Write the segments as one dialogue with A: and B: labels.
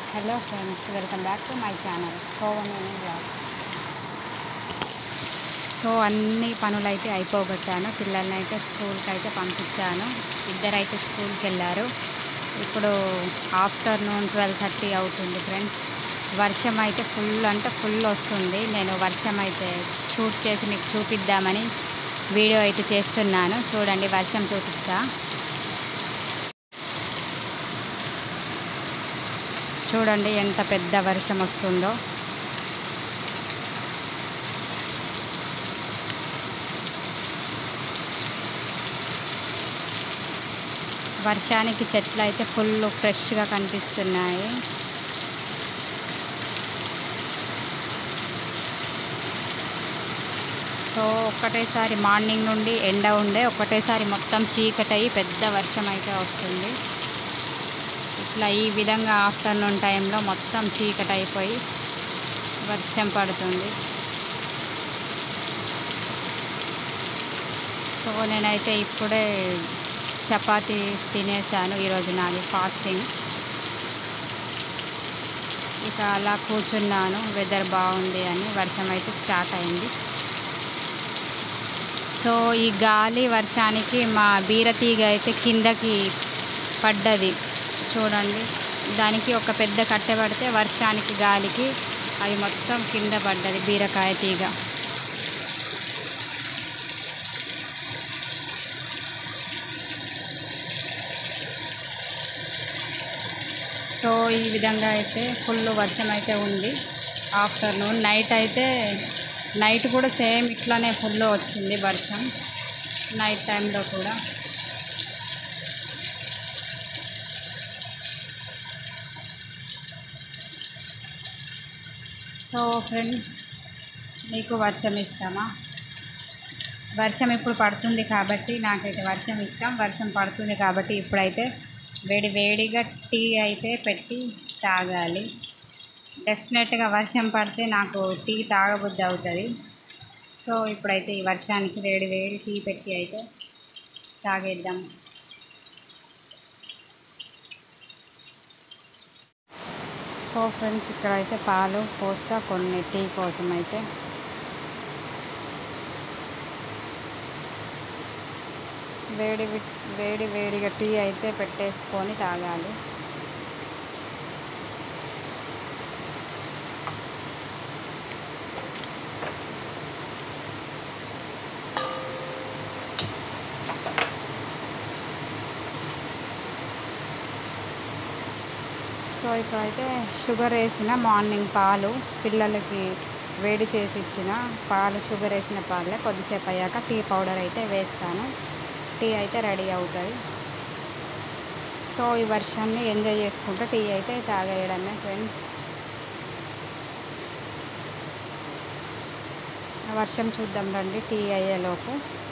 A: hello friends welcome back to my channel కోవమేని blog so అన్ని పనులైతే అయిపోగొట్టాను పిల్లల్ని అయితే స్కూల్కి అయితే పంపించాను ఇద్దరైతే స్కూల్కి వెళ్ళారు ఇప్పుడు ఆఫ్టర్నూన్ ట్వెల్వ్ థర్టీ అవుతుంది ఫ్రెండ్స్ వర్షం అయితే ఫుల్ అంటే ఫుల్ వస్తుంది నేను వర్షం అయితే షూట్ చేసి మీకు చూపిద్దామని వీడియో అయితే చేస్తున్నాను చూడండి వర్షం చూపిస్తా చూడండి ఎంత పెద్ద వర్షం వస్తుందో వర్షానికి చెట్లు అయితే ఫుల్ ఫ్రెష్గా కనిపిస్తున్నాయి సో ఒక్కటేసారి మార్నింగ్ నుండి ఎండ ఉండే ఒకటేసారి మొత్తం చీకటయి పెద్ద వర్షం అయితే వస్తుంది ఇట్లా ఈ విధంగా ఆఫ్టర్నూన్ టైంలో మొత్తం చీకటి అయిపోయి వర్షం పడుతుంది సో నేనైతే ఇప్పుడే చపాతీ తినేసాను ఈరోజు నాది ఫాస్టింగ్ ఇక అలా కూర్చున్నాను వెదర్ బాగుంది అని వర్షం అయితే స్టార్ట్ అయింది సో ఈ గాలి వర్షానికి మా బీరతీగ అయితే కిందకి పడ్డది చూడండి దానికి ఒక పెద్ద కట్టె పడితే వర్షానికి గాలికి అది మొత్తం కింద పడ్డది బీరకాయ తీగ సో ఈ విధంగా అయితే ఫుల్ వర్షం అయితే ఉంది ఆఫ్టర్నూన్ నైట్ అయితే నైట్ కూడా సేమ్ ఇట్లానే ఫుల్ వచ్చింది వర్షం నైట్ టైంలో కూడా సో ఫ్రెండ్స్ మీకు వర్షం ఇష్టమా వర్షం ఇప్పుడు పడుతుంది కాబట్టి నాకైతే వర్షం ఇష్టం వర్షం పడుతుంది కాబట్టి ఇప్పుడైతే వేడి వేడిగా టీ అయితే పెట్టి తాగాలి డెఫినెట్గా వర్షం పడితే నాకు టీ తాగబుద్ధి అవుతుంది సో ఇప్పుడైతే ఈ వర్షానికి వేడి వేడి టీ పెట్టి అయితే తాగేద్దాం సో ఫ్రెండ్స్ ఇక్కడైతే పాలు పోస్తా కొన్ని టీ కోసం అయితే వేడి వి- వేడి వేడిగా టీ అయితే పెట్టేసుకొని తాగాలి సో ఇప్పుడైతే షుగర్ వేసిన మార్నింగ్ పాలు పిల్లలకి వేడి చేసి ఇచ్చిన పాలు షుగర్ వేసిన పాలే కొద్దిసేపు అయ్యాక టీ పౌడర్ అయితే వేస్తాను టీ అయితే రెడీ అవుతుంది సో ఈ వర్షాన్ని ఎంజాయ్ చేసుకుంటూ టీ అయితే తాగేయడమే ఫ్రెండ్స్ వర్షం చూద్దాం రండి టీ అయ్యేలోపు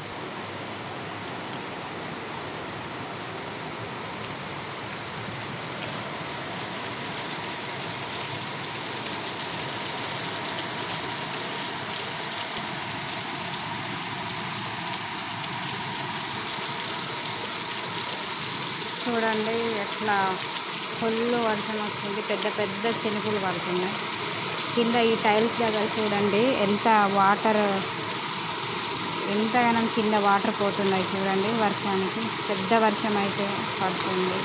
A: చూడండి ఎట్లా ఫుల్ వర్షం వస్తుంది పెద్ద పెద్ద చినుకులు పడుతున్నాయి కింద ఈ టైల్స్ దగ్గర చూడండి ఎంత వాటర్ ఎంతగానం కింద వాటర్ పోతున్నాయి చూడండి వర్షానికి పెద్ద వర్షం అయితే పడుతుంది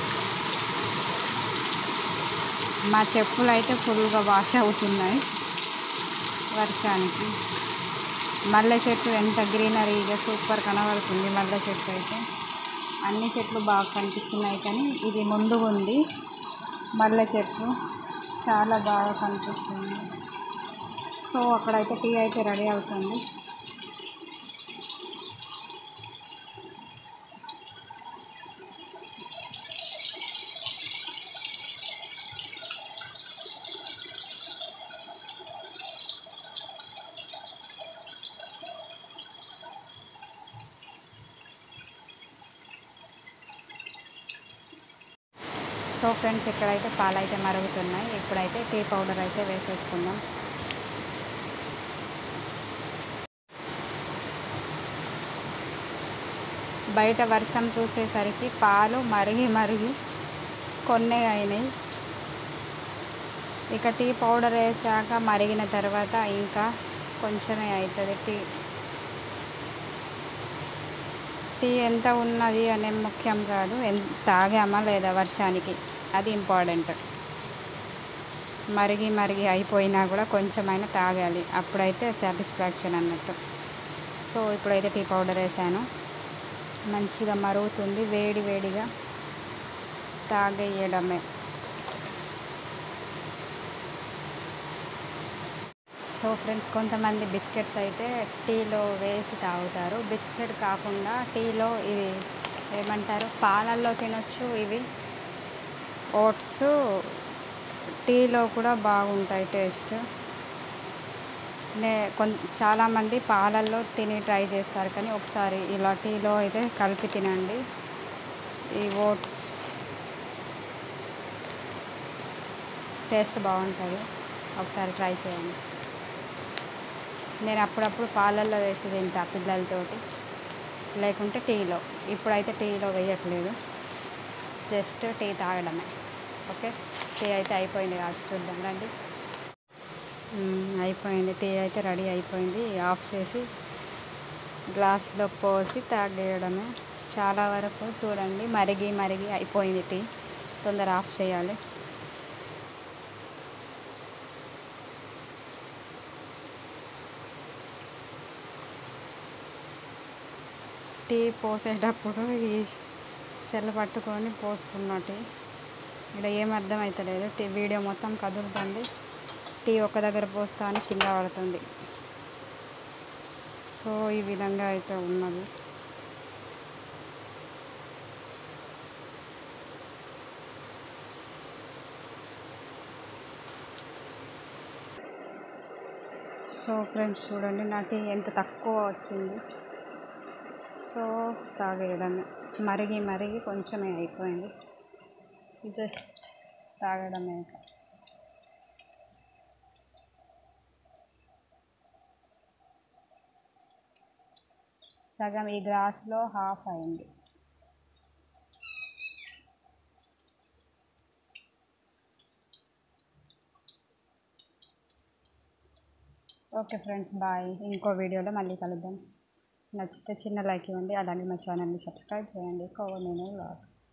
A: మా చెప్పులు అయితే ఫుల్గా వాష్ అవుతున్నాయి వర్షానికి మల్లె చెట్టు ఎంత గ్రీనరీగా సూపర్ కనబడుతుంది మల్లె చెట్టు అయితే అన్ని చెట్లు బాగా కనిపిస్తున్నాయి కానీ ఇది ముందుగా ఉంది మల్లె చెట్టు చాలా బాగా కనిపిస్తుంది సో అక్కడైతే టీ అయితే రెడీ అవుతుంది సో ఫ్రెండ్స్ ఇక్కడైతే పాలు అయితే మరుగుతున్నాయి ఇప్పుడైతే టీ పౌడర్ అయితే వేసేసుకుందాం బయట వర్షం చూసేసరికి పాలు మరిగి మరిగి కొన్నే అయినాయి ఇక టీ పౌడర్ వేసాక మరిగిన తర్వాత ఇంకా కొంచెమే అవుతుంది టీ టీ ఎంత ఉన్నది అనే ముఖ్యం కాదు ఎంత తాగామా లేదా వర్షానికి అది ఇంపార్టెంట్ మరిగి మరిగి అయిపోయినా కూడా కొంచెమైనా తాగాలి అప్పుడైతే సాటిస్ఫాక్షన్ అన్నట్టు సో ఇప్పుడైతే టీ పౌడర్ వేసాను మంచిగా మరుగుతుంది వేడి వేడిగా తాగేయడమే సో ఫ్రెండ్స్ కొంతమంది బిస్కెట్స్ అయితే టీలో వేసి తాగుతారు బిస్కెట్ కాకుండా టీలో ఇది ఏమంటారు పాలల్లో తినొచ్చు ఇవి ఓట్స్ టీలో కూడా బాగుంటాయి టేస్ట్ నే కొన్ చాలామంది పాలల్లో తిని ట్రై చేస్తారు కానీ ఒకసారి ఇలా టీలో అయితే కలిపి తినండి ఈ ఓట్స్ టేస్ట్ బాగుంటుంది ఒకసారి ట్రై చేయండి నేను అప్పుడప్పుడు పాలల్లో వేసి తింటా పిల్లలతోటి లేకుంటే టీలో ఇప్పుడైతే టీలో వేయట్లేదు జస్ట్ టీ తాగడమే ఓకే టీ అయితే అయిపోయింది కాదు చూద్దాం రండి మ్మ్, అయిపోయింది టీ అయితే రెడీ అయిపోయింది ఆఫ్ చేసి గ్లాస్లో పోసి తాగేయడమే చాలా వరకు చూడండి మరిగి మరిగి అయిపోయింది టీ తొందర ఆఫ్ చేయాలి టీ పోసేటప్పుడు ఈ సెల్ పట్టుకొని పోస్తున్నా టీ ఇక్కడ ఏం అర్థం అవుతలేదు టీ వీడియో మొత్తం కదులుతుంది టీ ఒక దగ్గర పోస్తా అని కింద పడుతుంది సో ఈ విధంగా అయితే ఉన్నది సో ఫ్రెండ్స్ చూడండి నా టీ ఎంత తక్కువ వచ్చింది సో తాగేయడమే మరిగి మరిగి కొంచెమే అయిపోయింది జస్ట్ తాగడమే ఇక సగం ఈ గ్లాస్లో హాఫ్ అయింది ఓకే ఫ్రెండ్స్ బాయ్ ఇంకో వీడియోలో మళ్ళీ కలుద్దాం నచ్చితే చిన్న లైక్ ఇవ్వండి అలాగే మా ఛానల్ని సబ్స్క్రైబ్ చేయండి కోవ నేను వ్లాగ్స్